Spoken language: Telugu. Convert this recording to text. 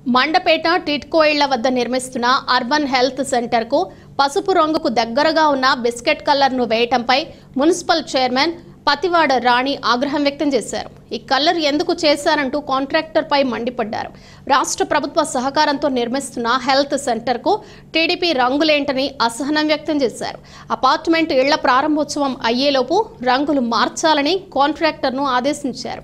మండపేట టిట్కో ఇళ్ల వద్ద నిర్మిస్తున్న అర్బన్ హెల్త్ సెంటర్కు పసుపు రంగుకు దగ్గరగా ఉన్న బిస్కెట్ కలర్ను వేయటంపై మున్సిపల్ చైర్మన్ పతివాడ రాణి ఆగ్రహం వ్యక్తం చేశారు ఈ కలర్ ఎందుకు చేశారంటూ కాంట్రాక్టర్పై మండిపడ్డారు రాష్ట్ర ప్రభుత్వ సహకారంతో నిర్మిస్తున్న హెల్త్ సెంటర్కు టీడీపీ రంగులేంటని అసహనం వ్యక్తం చేశారు అపార్ట్మెంట్ ఇళ్ల ప్రారంభోత్సవం అయ్యేలోపు రంగులు మార్చాలని కాంట్రాక్టర్ను ఆదేశించారు